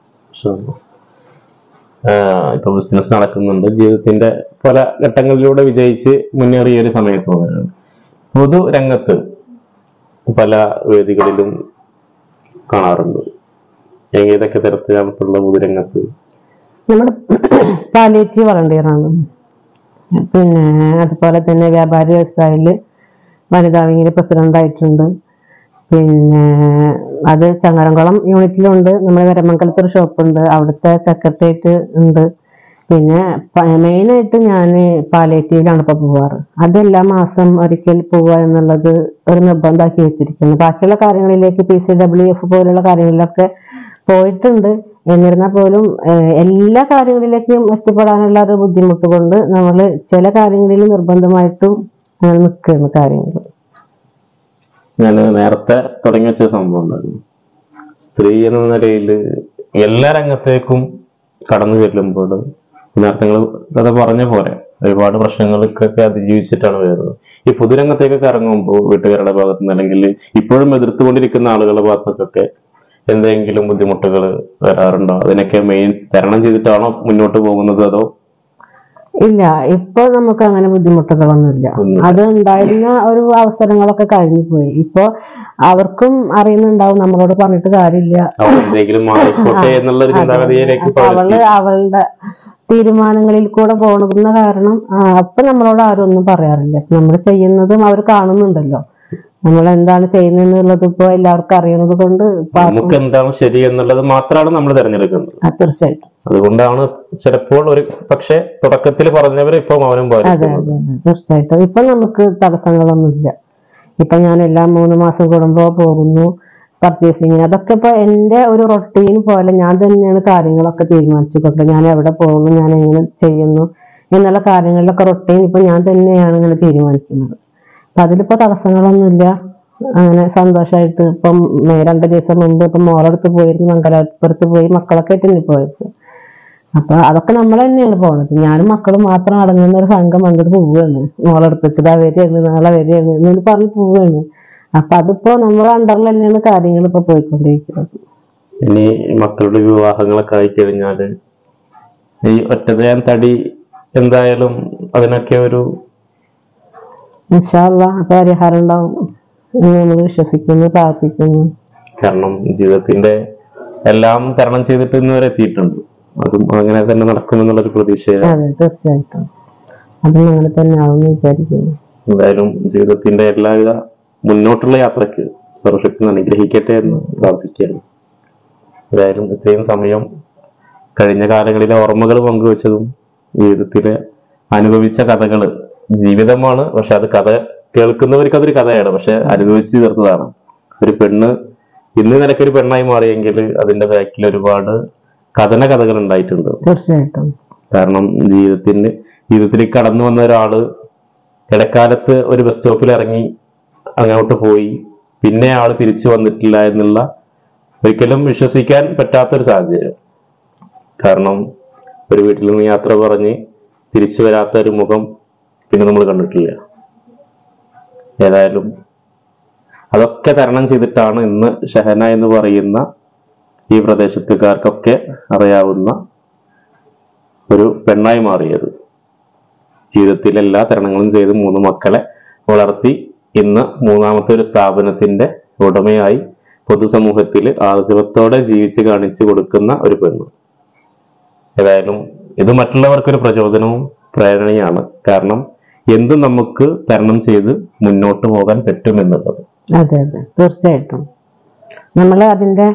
ആഹ് ഇപ്പൊ ബിസിനസ് നടക്കുന്നുണ്ട് ജീവിതത്തിന്റെ പല ഘട്ടങ്ങളിലൂടെ വിജയിച്ച് മുന്നേറിയ ഒരു സമയത്ത് തോന്നുന്നുണ്ട് പൊതു രംഗത്ത് പല വേദികളിലും കാണാറുണ്ട് ഏതൊക്കെ തരത്തിലുള്ള പൊതുരംഗത്ത് നമ്മുടെ പാലിയേറ്റീവ് വളണ്ടിയറാണ് പിന്നെ അതുപോലെ തന്നെ വ്യാപാരി വ്യവസായില് വനിതാ വിങ്ങില് പ്രസിഡന്റ് ആയിട്ടുണ്ട് പിന്നെ അത് ചങ്ങരംകുളം യൂണിറ്റിലുണ്ട് നമ്മുടെ വരമംഗലത്ത് ഒരു ഷോപ്പുണ്ട് അവിടുത്തെ സെക്രട്ടേറിയറ്റ് ഉണ്ട് പിന്നെ മെയിനായിട്ട് ഞാൻ പാലിയേറ്റീവിലാണ് ഇപ്പൊ പോവാറ് അത് എല്ലാ മാസം ഒരിക്കൽ പോവുക എന്നുള്ളത് ഒരു നിർബന്ധമാക്കി വെച്ചിരിക്കുന്നു ബാക്കിയുള്ള കാര്യങ്ങളിലേക്ക് പി സി ഡബ്ല്യു എഫ് പോലുള്ള കാര്യങ്ങളിലൊക്കെ പോയിട്ടുണ്ട് എന്നിരുന്നാൽ പോലും ഏഹ്, എല്ലാ കാര്യങ്ങളിലേക്കും എത്തിപ്പെടാനുള്ള ഒരു ബുദ്ധിമുട്ട് കൊണ്ട് നമ്മൾ ചില കാര്യങ്ങളിൽ നിർബന്ധമായിട്ടും അങ്ങനെ നിൽക്കുകയാണ് കാര്യങ്ങൾ ഞാൻ നേരത്തെ തുടങ്ങി വെച്ച സംഭവം ഉണ്ടായിരുന്നു സ്ത്രീ എന്ന നിലയിൽ എല്ലാ രംഗത്തേക്കും കടന്നു ചെല്ലുമ്പോൾ നേരത്തെ നിങ്ങൾ കഥ പറഞ്ഞ പോലെ ഒരുപാട് പ്രശ്നങ്ങൾക്കൊക്കെ അതിജീവിച്ചിട്ടാണ് വരുന്നത് ഈ പൊതുരംഗത്തേക്കൊക്കെ ഇറങ്ങുമ്പോൾ വീട്ടുകാരുടെ ഭാഗത്ത് നിന്ന് അല്ലെങ്കിൽ ഇപ്പോഴും എതിർത്തുകൊണ്ടിരിക്കുന്ന ആളുകളുടെ ഭാഗത്തൊക്കെ എന്തെങ്കിലും ബുദ്ധിമുട്ടുകൾ വരാറുണ്ടോ അതിനൊക്കെ മെയിൻ തരണം ചെയ്തിട്ടാണോ മുന്നോട്ട് പോകുന്നത് അതോ ഇല്ല ഇപ്പൊ നമുക്ക് അങ്ങനെ ബുദ്ധിമുട്ടുകളൊന്നുമില്ല ഒന്നും അത് ഉണ്ടായിരുന്ന ഒരു അവസരങ്ങളൊക്കെ കഴിഞ്ഞു പോയി ഇപ്പൊ അവർക്കും അറിയുന്നുണ്ടാവും നമ്മളോട് പറഞ്ഞിട്ട് കാര്യമില്ല അവർ എന്തെങ്കിലും മാറിക്കോട്ടെ എന്നുള്ള ഒരു ചിന്താഗതിയിലേക്ക് അപ്പൊ അവള് അവളുടെ തീരുമാനങ്ങളിൽ കൂടെ പോകുന്ന കാരണം ആ, അപ്പൊ നമ്മളോട് ആരും ഒന്നും പറയാറില്ല നമ്മൾ ചെയ്യുന്നതും അവർ കാണുന്നുണ്ടല്ലോ നമ്മൾ എന്താണ് ചെയ്യുന്നതെന്നുള്ളത് ഇപ്പൊ എല്ലാവർക്കും അറിയുന്നത് കൊണ്ട് ഇപ്പൊ ആർക്കും- നമുക്ക് എന്താണ് ശരി എന്നുള്ളത് മാത്രമാണ് നമ്മൾ തിരഞ്ഞെടുക്കുന്നത് ആ, തീർച്ചയായിട്ടും അതുകൊണ്ടാണ് ചിലപ്പോൾ ഒരു പക്ഷെ തുടക്കത്തിൽ പറഞ്ഞവർ ഇപ്പൊ മൗനം അതെ പാലിക്കുന്നത് അതെ അതെ തീർച്ചയായിട്ടും ഇപ്പൊ നമുക്ക് തടസ്സങ്ങളൊന്നുമില്ല ഇപ്പൊ ഞാൻ എല്ലാ മൂന്ന് മാസം കൂടുമ്പോ പോകുന്നു പർച്ചേസിങ് അതൊക്കെ ഇപ്പൊ എന്റെ ഒരു റൊട്ടീൻ പോലെ ഞാൻ തന്നെയാണ് കാര്യങ്ങളൊക്കെ തീരുമാനിച്ചുകൊണ്ട് ഞാൻ എവിടെ പോകുന്നു ഞാൻ എങ്ങനെ ചെയ്യുന്നു എന്നുള്ള കാര്യങ്ങളിലൊക്കെ റൊട്ടീൻ ഇപ്പൊ ഞാൻ തന്നെയാണ് ഇങ്ങനെ തീരുമാനിക്കുന്നത് അപ്പൊ അതിലിപ്പോ തടസ്സങ്ങളൊന്നുമില്ല അങ്ങനെ സന്തോഷമായിട്ട് ഇപ്പം മേ- രണ്ട് ദിവസം മുമ്പ് ഇപ്പം മോളടുത്ത് പോയിരുന്നു മംഗലാപുരത്ത് പോയി മക്കളൊക്കെ ആയിട്ടാണ് പോയത് അപ്പൊ അതൊക്കെ നമ്മൾ തന്നെയാണ് പോണത് ഞാനും മക്കളും മാത്രം അടങ്ങുന്ന ഒരു സംഘം അങ്ങോട്ട് പോവുകയാണ് മോളെടുത്തേക്ക് ഇതാ വരികയാണ് നാളെ വരികയാണ് എന്ന് പറഞ്ഞ് പോവുകയാണ് അപ്പൊ അതിപ്പോ നമ്മളെ അണ്ടറിൽ തന്നെയാണ് കാര്യങ്ങൾ ഇപ്പൊ പോയിക്കൊണ്ടിരിക്കുന്നത് ഇനി മക്കളുടെ വിവാഹങ്ങളൊക്കെ ആയി കഴിഞ്ഞാല് ഈ ഒറ്റതയാൻ തടി എന്തായാലും അതിനൊക്കെ ഒരു ഇൻഷാല്ല പരിഹാരം ഉണ്ടാവും എന്ന് നമ്മൾ വിശ്വസിക്കുന്നു പ്രാർത്ഥിക്കുന്നു കാരണം ജീവിതത്തിന്റെ എല്ലാം തരണം ചെയ്തിട്ട് ഇന്ന് വരെ എത്തിയിട്ടുണ്ട് അതും അങ്ങനെ തന്നെ നടക്കുമെന്നുള്ളൊരു പ്രതീക്ഷയാണ് അതെ തീർച്ചയായിട്ടും അതും അങ്ങനെ തന്നെ ആവുമെന്ന് വിചാരിക്കുന്നു എന്തായാലും ജീവിതത്തിന്റെ എല്ലാവിധ മുന്നോട്ടുള്ള യാത്രക്ക് സർവശക്തി അനുഗ്രഹിക്കട്ടെ എന്ന് പ്രാർത്ഥിക്കുകയാണ് എന്തായാലും ഇത്രയും സമയം കഴിഞ്ഞ കാലങ്ങളിലെ ഓർമ്മകൾ പങ്കുവച്ചതും ജീവിതത്തിലെ അനുഭവിച്ച കഥകൾ ജീവിതമാണ് പക്ഷെ അത് കഥ കേൾക്കുന്നവർക്ക് അതൊരു കഥയാണ് പക്ഷെ അനുഭവിച്ച് തീർത്തതാണ് ഒരു പെണ്ണ് ഇന്ന് നിനക്കൊരു പെണ്ണായി മാറിയെങ്കിൽ അതിന്റെ ബാക്കിൽ ഒരുപാട് കഥന കഥകൾ ഉണ്ടായിട്ടുണ്ട് തീർച്ചയായിട്ടും കാരണം ജീവിതത്തിന് ജീവിതത്തിലേക്ക് കടന്നു വന്ന ഒരാള് ഇടക്കാലത്ത് ഒരു ബസ് സ്റ്റോപ്പിൽ ഇറങ്ങി അങ്ങോട്ട് പോയി പിന്നെ ആള് തിരിച്ചു വന്നിട്ടില്ല എന്നുള്ള ഒരിക്കലും വിശ്വസിക്കാൻ പറ്റാത്തൊരു സാഹചര്യം കാരണം ഒരു വീട്ടിൽ നിന്ന് യാത്ര പറഞ്ഞ് തിരിച്ചു വരാത്ത ഒരു മുഖം പിന്നെ നമ്മൾ കണ്ടിട്ടില്ല ഏതായാലും അതൊക്കെ തരണം ചെയ്തിട്ടാണ് ഇന്ന് ഷഹന എന്ന് പറയുന്ന ഈ പ്രദേശത്തുകാർക്കൊക്കെ അറിയാവുന്ന ഒരു പെണ്ണായി മാറിയത് ജീവിതത്തിൽ എല്ലാ തരണങ്ങളും ചെയ്ത് മൂന്ന് മക്കളെ വളർത്തി ഇന്ന് മൂന്നാമത്തെ ഒരു സ്ഥാപനത്തിന്റെ ഉടമയായി പൊതുസമൂഹത്തിൽ ആർജവത്തോടെ ജീവിച്ച് കാണിച്ചു കൊടുക്കുന്ന ഒരു പെണ്ണ് ഏതായാലും ഇത് മറ്റുള്ളവർക്കൊരു പ്രചോദനവും പ്രേരണയാണ് കാരണം എന്തും നമുക്ക് തരണം ചെയ്ത് മുന്നോട്ട് പോകാൻ പറ്റുമെന്നുള്ളത് അതെ അതെ തീർച്ചയായിട്ടും നമ്മൾ അതിന്റെ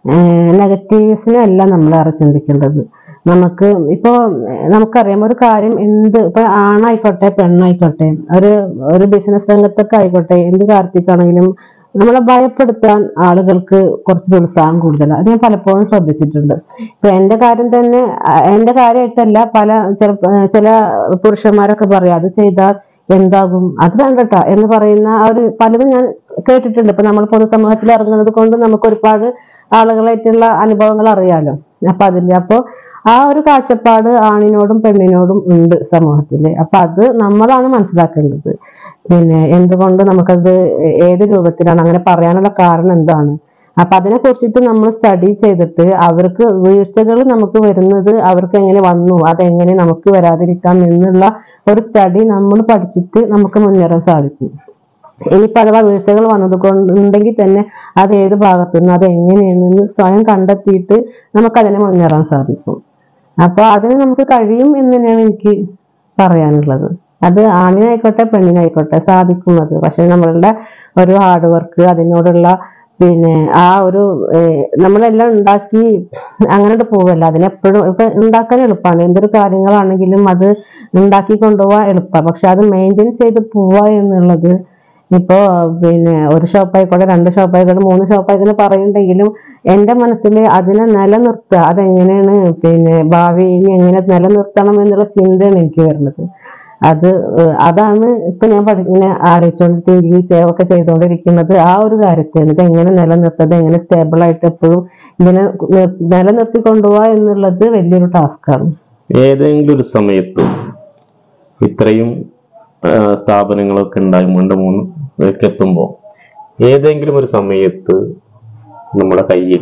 നെഗറ്റീവ്സിനെ അല്ല നമ്മൾ അറിവ് ചിന്തിക്കേണ്ടത് നമുക്ക് ഇപ്പോ ഏഹ് നമുക്കറിയാം ഒരു കാര്യം എന്ത് ഇപ്പൊ ആണായിക്കോട്ടെ പെണ്ണായിക്കോട്ടെ ഒരു ഒരു ബിസിനസ് രംഗത്തൊക്കെ ആയിക്കോട്ടെ എന്ത് കാര്യത്തിക്കാണെങ്കിലും നമ്മളെ ഭയപ്പെടുത്താൻ ആളുകൾക്ക് കുറച്ച് ഉത്സാഹം കൂടുതലാണ് അത് ഞാൻ പലപ്പോഴും ശ്രദ്ധിച്ചിട്ടുണ്ട് ഇപ്പൊ എന്റെ കാര്യം തന്നെ അഹ് എന്റെ കാര്യമായിട്ടല്ല പല ചില ചില പുരുഷന്മാരൊക്കെ പറയും അത് ചെയ്താൽ എന്താകും അത് വേണ്ടട്ടോ എന്ന് പറയുന്ന ആ ഒരു പലതും ഞാൻ കേട്ടിട്ടുണ്ട് ഇപ്പൊ നമ്മൾ പൊതുസമൂഹത്തിൽ ഇറങ്ങുന്നത് കൊണ്ട് നമുക്ക് ഒരുപാട് ആളുകളായിട്ടുള്ള അനുഭവങ്ങൾ അറിയാലോ അപ്പൊ അതില്ല അപ്പൊ ആ ഒരു കാഴ്ചപ്പാട് ആണിനോടും പെണ്ണിനോടും ഉണ്ട് സമൂഹത്തില് അപ്പൊ അത് നമ്മളാണ് മനസ്സിലാക്കേണ്ടത് പിന്നെ എന്തുകൊണ്ട് നമുക്കത് ഏത് രൂപത്തിലാണ് അങ്ങനെ പറയാനുള്ള കാരണം എന്താണ് അപ്പൊ അതിനെ കുറിച്ചിട്ട് നമ്മൾ സ്റ്റഡി ചെയ്തിട്ട് അവർക്ക് വീഴ്ചകൾ നമുക്ക് വരുന്നത് അവർക്ക് എങ്ങനെ വന്നു അതെങ്ങനെ നമുക്ക് വരാതിരിക്കാം എന്നുള്ള ഒരു സ്റ്റഡി നമ്മൾ പഠിച്ചിട്ട് നമുക്ക് മുന്നേറാൻ സാധിക്കും ഇനിയിപ്പോ അഥവാ വീഴ്ചകൾ വന്നത് കൊണ്ടുണ്ടെങ്കിൽ തന്നെ അത് ഏത് ഭാഗത്തു നിന്ന് അത് എങ്ങനെയാണെന്ന് സ്വയം കണ്ടെത്തിയിട്ട് നമുക്ക് അതിനെ മുന്നേറാൻ സാധിക്കും അപ്പൊ അതിന് നമുക്ക് കഴിയും എന്ന് തന്നെയാണ് എനിക്ക് പറയാനുള്ളത് അത് ആണിനായിക്കോട്ടെ പെണ്ണിനായിക്കോട്ടെ സാധിക്കും അത് പക്ഷെ നമ്മളുടെ ഒരു ഹാർഡ് വർക്ക് അതിനോടുള്ള പിന്നെ ആ ഒരു ഏഹ്, നമ്മളെല്ലാം ഉണ്ടാക്കി അങ്ങനെ പോവല്ല അതിനെപ്പോഴും ഇപ്പൊ ഉണ്ടാക്കാൻ എളുപ്പമാണ് എന്തൊരു കാര്യങ്ങളാണെങ്കിലും അത് ഉണ്ടാക്കി കൊണ്ടുപോകാൻ എളുപ്പമാണ് പക്ഷെ അത് മെയിൻറ്റെയിൻ ചെയ്ത് പോവുക എന്നുള്ളത് ഇപ്പോ പിന്നെ ഒരു ഷോപ്പായിക്കോട്ടെ രണ്ട് ഷോപ്പായിക്കോട്ടെ മൂന്ന് ഷോപ്പായിക്കോട്ടെ പറയുന്നുണ്ടെങ്കിലും എൻ്റെ മനസ്സിൽ അതിനെ നിലനിർത്തുക അതെങ്ങനെയാണ് പിന്നെ ഭാവി ഇനി എങ്ങനെ നിലനിർത്തണം എന്നുള്ള ചിന്തയാണ് എനിക്ക് വരുന്നത് അത് ഏഹ് അതാണ് ഇപ്പൊ ഞാൻ പഠി ഇങ്ങനെ ആലോചിച്ചുകൊണ്ട് തിങ്കിങ് ഒക്കെ ചെയ്തുകൊണ്ടിരിക്കുന്നത് ആ ഒരു കാര്യത്തെയാണ് ഇത് എങ്ങനെ നിലനിർത്തുന്നത് എങ്ങനെ സ്റ്റേബിൾ ആയിട്ട് എപ്പോഴും ഇതിനെ നി- നിലനിർത്തി കൊണ്ടുപോവുക എന്നുള്ളത് വലിയൊരു ടാസ്ക്കാണ് ഏതെങ്കിലും ഒരു സമയത്ത് ഇത്രയും ആ, സ്ഥാപനങ്ങളൊക്കെ ഉണ്ടായി രണ്ട് മൂന്ന് ഒക്കെ എത്തുമ്പോൾ ഏതെങ്കിലും ഒരു സമയത്ത് നമ്മുടെ കയ്യിൽ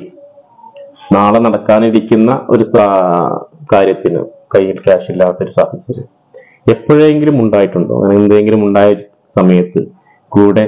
നാളെ നടക്കാനിരിക്കുന്ന ഒരു സാ- കാര്യത്തിന് കയ്യിൽ ക്യാഷ് ഇല്ലാത്തൊരു സാഹചര്യം എപ്പോഴെങ്കിലും ഉണ്ടായിട്ടുണ്ടോ അങ്ങനെ എന്തെങ്കിലും ഉണ്ടായ സമയത്ത് കൂടെ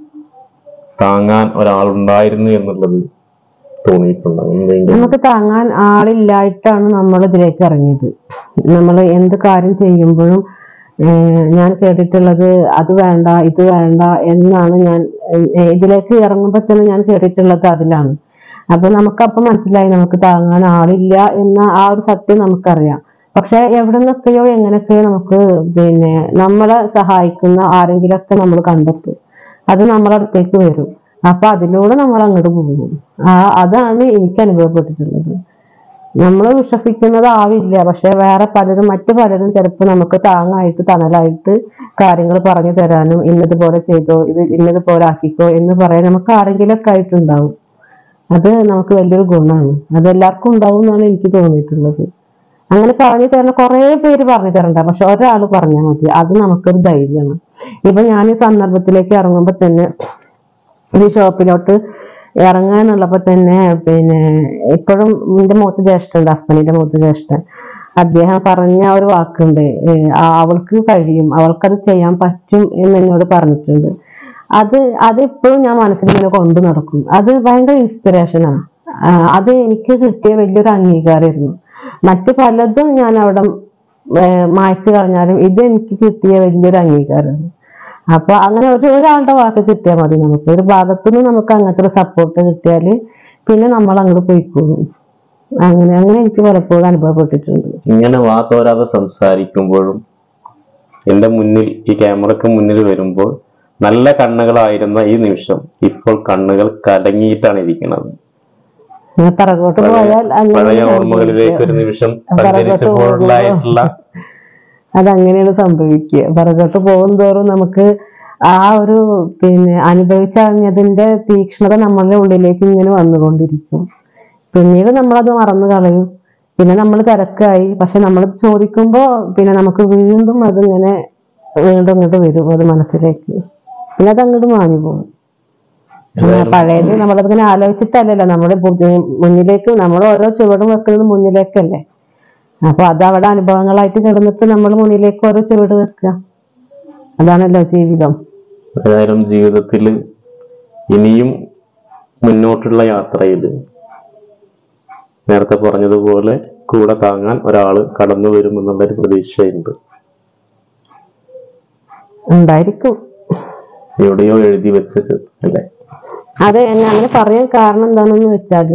താങ്ങാൻ ഒരാളുണ്ടായിരുന്നു എന്നുള്ളത് തോന്നിയിട്ടുണ്ടോ എന്തെങ്കിലും നമുക്ക് താങ്ങാൻ ആളില്ലായിട്ടാണ് നമ്മൾ ഇതിലേക്ക് ഇറങ്ങിയത് നമ്മൾ എന്ത് കാര്യം ചെയ്യുമ്പോഴും ഏഹ്, ഞാൻ കേട്ടിട്ടുള്ളത് അത് വേണ്ട ഇത് വേണ്ട എന്നാണ് ഞാൻ ഏഹ്, ഇതിലേക്ക് ഇറങ്ങുമ്പോൾ തന്നെ ഞാൻ കേട്ടിട്ടുള്ളത് അതിലാണ് അപ്പൊ നമുക്കപ്പൊ മനസ്സിലായി നമുക്ക് താങ്ങാൻ ആളില്ല എന്ന ആ ഒരു സത്യം നമുക്കറിയാം പക്ഷെ എവിടെ നിന്നൊക്കെയോ എങ്ങനെയൊക്കെയോ നമുക്ക് പിന്നെ നമ്മളെ സഹായിക്കുന്ന ആരെങ്കിലൊക്കെ നമ്മൾ കണ്ടെത്തും അത് നമ്മളെ അടുത്തേക്ക് വരും അപ്പൊ അതിലൂടെ നമ്മൾ അങ്ങോട്ട് പോകും ആ അതാണ് എനിക്ക് അനുഭവപ്പെട്ടിട്ടുള്ളത് നമ്മൾ വിശ്വസിക്കുന്നത് ആവില്ല പക്ഷെ വേറെ പലരും മറ്റു പലരും ചിലപ്പോൾ നമുക്ക് താങ്ങായിട്ട് തണലായിട്ട് കാര്യങ്ങൾ പറഞ്ഞു തരാനും ഇന്നതുപോലെ ചെയ്തോ ഇത് ഇന്നതുപോലെ ആക്കിക്കോ എന്ന് പറയാൻ നമുക്ക് ആരെങ്കിലും ഒക്കെ ആയിട്ടുണ്ടാവും അത് നമുക്ക് വലിയൊരു ഗുണമാണ് അത് എല്ലാവർക്കും ഉണ്ടാവും എന്നാണ് എനിക്ക് തോന്നിയിട്ടുള്ളത് അങ്ങനെ പറഞ്ഞു തരുന്ന കുറേ പേര് പറഞ്ഞു തരണ്ട പക്ഷെ ഒരാൾ പറഞ്ഞാൽ മതി അത് നമുക്കൊരു ധൈര്യമാണ് ഇപ്പൊ ഞാൻ ഈ സന്ദർഭത്തിലേക്ക് ഇറങ്ങുമ്പോൾ തന്നെ ഈ ഷോപ്പിലോട്ട് ഇറങ്ങുക എന്നുള്ളപ്പോൾ തന്നെ പിന്നെ ഇപ്പോഴും എന്റെ മൂത്ത ജ്യേഷ്ഠനുണ്ട് ഹസ്ബൻഡിന്റെ മൂത്ത ജ്യേഷ്ഠൻ അദ്ദേഹം പറഞ്ഞ ഒരു വാക്കുണ്ട് ഏഹ് ആ അവൾക്ക് കഴിയും അവൾക്കത് ചെയ്യാൻ പറ്റും എന്ന് എന്നോട് പറഞ്ഞിട്ടുണ്ട് അത് അത് ഇപ്പോഴും ഞാൻ മനസ്സിൽ ഇങ്ങനെ കൊണ്ടു നടക്കും അത് ഭയങ്കര ഇൻസ്പിറേഷനാണ് അത് എനിക്ക് കിട്ടിയ വലിയൊരു അംഗീകാരമായിരുന്നു മറ്റു പലതും ഞാൻ അവിടെ ഏഹ് മായ്ച്ചു കളഞ്ഞാലും ഇത് എനിക്ക് കിട്ടിയ വലിയൊരു അംഗീകാരമാണ് അപ്പൊ അങ്ങനെ ഒരു ഒരാളുടെ വാക്ക് കിട്ടിയാൽ മതി നമുക്ക് ഒരു ഭാഗത്തുനിന്ന് നമുക്ക് അങ്ങനത്തെ ഒരു സപ്പോർട്ട് കിട്ടിയാൽ പിന്നെ നമ്മൾ അങ്ങോട്ട് പോയിക്കോളും അങ്ങനെ അങ്ങനെ എനിക്ക് പലപ്പോഴും അനുഭവപ്പെട്ടിട്ടുണ്ട് ഇങ്ങനെ വാ തോരാതെ സംസാരിക്കുമ്പോഴും എൻ്റെ മുന്നിൽ ഈ ക്യാമറക്ക് മുന്നിൽ വരുമ്പോൾ നല്ല കണ്ണുകളായിരുന്ന ഈ നിമിഷം ഇപ്പോൾ കണ്ണുകൾ കലങ്ങിയിട്ടാണ് ഇരിക്കുന്നത് ഇങ്ങനെ പിറകോട്ട് പോയാൽ അങ്ങനെ പഴയ ഓർമ്മകളിലേക്ക് ഒരു നിമിഷം സഞ്ചരിച്ചപ്പോഴുള്ളായിട്ടുള്ള അതങ്ങനെയാണ് സംഭവിക്കുക പിറകോട്ട് പോകും തോറും നമുക്ക് ആ ഒരു പിന്നെ അനുഭവിച്ചറിഞ്ഞതിന്റെ തീക്ഷ്ണത നമ്മളുടെ ഉള്ളിലേക്ക് ഇങ്ങനെ വന്നുകൊണ്ടിരിക്കും പിന്നീട് നമ്മളത് മറന്നു കളയും പിന്നെ നമ്മൾ തിരക്കായി പക്ഷെ നമ്മൾ ചോദിക്കുമ്പോ പിന്നെ നമുക്ക് വീണ്ടും അതിങ്ങനെ വീണ്ടും ഇങ്ങോട്ട് വരും അത് മനസ്സിലേക്ക് പിന്നെ അത് അങ്ങോട്ട് മാഞ്ഞു പോകും ആ, പഴയത് നമ്മളതിങ്ങനെ ആലോചിച്ചിട്ടല്ലല്ലോ നമ്മുടെ ബുദ്ധി- മുന്നിലേക്ക് നമ്മൾ ഓരോ ചുവടും വെക്കുന്നത് മുന്നിലേക്കല്ലേ അപ്പൊ അത് അവിടെ അനുഭവങ്ങളായിട്ട് കിടന്നിട്ട് നമ്മൾ മുന്നിലേക്ക് ഓരോ ചുവട് വെക്കുക അതാണല്ലോ ജീവിതം ഏതായാലും ജീവിതത്തിൽ ഇനിയും മുന്നോട്ടുള്ള യാത്രയിൽ നേരത്തെ പറഞ്ഞതുപോലെ കൂടെ താങ്ങാൻ ഒരാള് കടന്നു വരുമെന്നുള്ളൊരു പ്രതീക്ഷയുണ്ട് ഉണ്ടായിരിക്കും എവിടെയോ എഴുതി വെച്ചത് അല്ലേ അത് എന്നെ അങ്ങനെ പറയാൻ കാരണം എന്താണെന്ന് വെച്ചാല്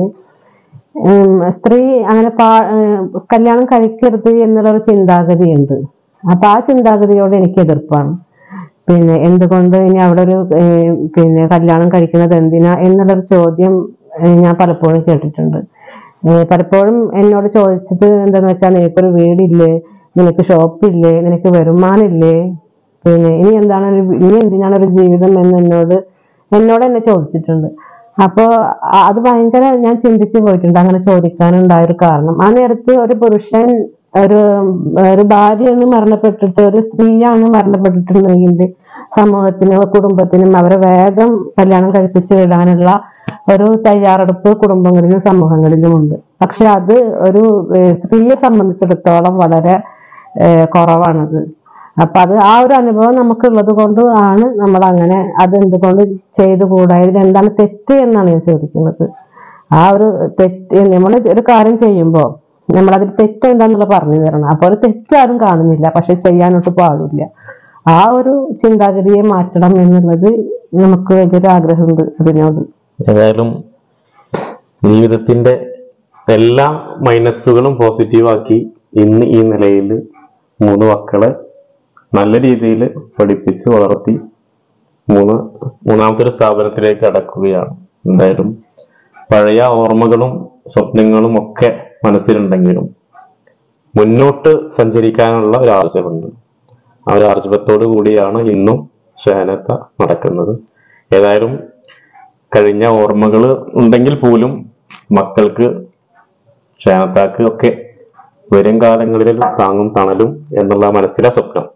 ഉം, സ്ത്രീ അങ്ങനെ പാ ഏർ കല്യാണം കഴിക്കരുത് എന്നുള്ളൊരു ചിന്താഗതിയുണ്ട് അപ്പൊ ആ ചിന്താഗതിയോട് എനിക്ക് എതിർപ്പാണ് പിന്നെ എന്തുകൊണ്ട് ഇനി അവിടെ ഒരു ഏർ പിന്നെ കല്യാണം കഴിക്കുന്നത് എന്തിനാ എന്നുള്ളൊരു ചോദ്യം ഏർ ഞാൻ പലപ്പോഴും കേട്ടിട്ടുണ്ട് ഏർ പലപ്പോഴും എന്നോട് ചോദിച്ചത് എന്താന്ന് വെച്ചാൽ നിനക്കൊരു വീടില്ലേ നിനക്ക് ഷോപ്പില്ലേ നിനക്ക് വരുമാനമില്ലേ പിന്നെ ഇനി എന്താണ് ഒരു ഇനി എന്തിനാണ് ഒരു ജീവിതം എന്ന് എന്നോട് എന്നോട് എന്നെ ചോദിച്ചിട്ടുണ്ട് അപ്പോ അ- അത് ഭയങ്കര ഞാൻ ചിന്തിച്ചു പോയിട്ടുണ്ട് അങ്ങനെ ചോദിക്കാനുണ്ടായ ഒരു കാരണം ആ നേരത്ത് ഒരു പുരുഷൻ ഒരു ഒരു ഭാര്യയാണ് മരണപ്പെട്ടിട്ട് ഒരു സ്ത്രീയാണ് മരണപ്പെട്ടിട്ടുണ്ടെങ്കിൽ സമൂഹത്തിനും കുടുംബത്തിനും അവരെ വേഗം കല്യാണം കഴിപ്പിച്ച് വിടാനുള്ള ഒരു തയ്യാറെടുപ്പ് കുടുംബങ്ങളിലും സമൂഹങ്ങളിലും ഉണ്ട് പക്ഷെ അത് ഒരു ഏർ സ്ത്രീയെ സംബന്ധിച്ചിടത്തോളം വളരെ ഏർ കുറവാണത് അപ്പൊ അത് ആ ഒരു അനുഭവം നമുക്കുള്ളത് കൊണ്ട് ആണ് നമ്മൾ അങ്ങനെ അത് എന്തുകൊണ്ട് ചെയ്തുകൂടാ ഇതിൽ എന്താണ് തെറ്റ് എന്നാണ് ഞാൻ ചോദിക്കുന്നത് ആ ഒരു തെറ്റ് നമ്മൾ ഒരു കാര്യം ചെയ്യുമ്പോൾ നമ്മൾ അതിൽ തെറ്റ് എന്താന്നുള്ള പറഞ്ഞു തരണം അപ്പൊ ഒരു തെറ്റാരും കാണുന്നില്ല പക്ഷെ ചെയ്യാനൊട്ട് പാടില്ല ആ ഒരു ചിന്താഗതിയെ മാറ്റണം എന്നുള്ളത് നമുക്ക് വലിയൊരു ആഗ്രഹമുണ്ട് അതിനോട് ഏതായാലും ജീവിതത്തിന്റെ എല്ലാ മൈനസുകളും പോസിറ്റീവാക്കി ഇന്ന് ഈ നിലയിൽ മൂന്ന് മക്കളെ നല്ല രീതിയിൽ പഠിപ്പിച്ച് വളർത്തി മൂന്ന് മൂന്നാമത്തെ ഒരു സ്ഥാപനത്തിലേക്ക് അടക്കുകയാണ് എന്തായാലും പഴയ ഓർമ്മകളും സ്വപ്നങ്ങളും ഒക്കെ മനസ്സിലുണ്ടെങ്കിലും മുന്നോട്ട് സഞ്ചരിക്കാനുള്ള ഒരു ആർജവമുണ്ട് ആ ഒരു ആർജവത്തോടു കൂടിയാണ് ഇന്നും ഷഹനത്ത നടക്കുന്നത് ഏതായാലും കഴിഞ്ഞ ഓർമ്മകൾ ഉണ്ടെങ്കിൽ പോലും മക്കൾക്ക് ക്ഷേമത്താക്ക് ഒക്കെ വരും കാലങ്ങളിൽ താങ്ങും തണലും എന്നുള്ള മനസ്സിലെ സ്വപ്നം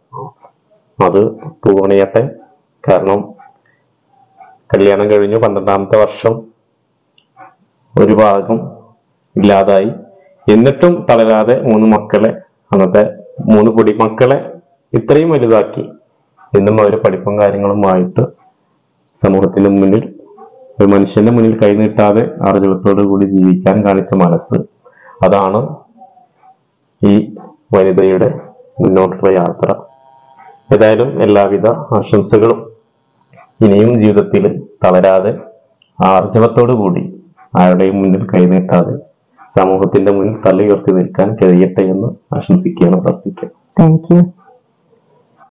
അത് പൂവണിയട്ടെ കാരണം കല്യാണം കഴിഞ്ഞു പന്ത്രണ്ടാമത്തെ വർഷം ഒരു ഭാഗം ഇല്ലാതായി എന്നിട്ടും തളരാതെ മൂന്ന് മക്കളെ അന്നത്തെ മൂന്ന് പൊടി മക്കളെ ഇത്രയും വലുതാക്കി ഇന്നും അവർ പഠിപ്പും കാര്യങ്ങളുമായിട്ട് സമൂഹത്തിന്റെ മുന്നിൽ ഒരു മനുഷ്യന്റെ മുന്നിൽ കൈനീട്ടാതെ ആർജവത്തോടു കൂടി ജീവിക്കാൻ കാണിച്ച മനസ്സ് അതാണ് ഈ വനിതയുടെ മുന്നോട്ടുള്ള യാത്ര ഏതായാലും എല്ലാവിധ ആശംസകളും ഇനിയും ജീവിതത്തിൽ തളരാതെ ആർജവത്തോടു കൂടി ആരുടെയും മുന്നിൽ കൈനീട്ടാതെ സമൂഹത്തിന്റെ മുന്നിൽ തലയുയർത്തി നിൽക്കാൻ കഴിയട്ടെ എന്ന് ആശംസിക്കുകയാണ് പ്രാർത്ഥിക്കുക താങ്ക് യു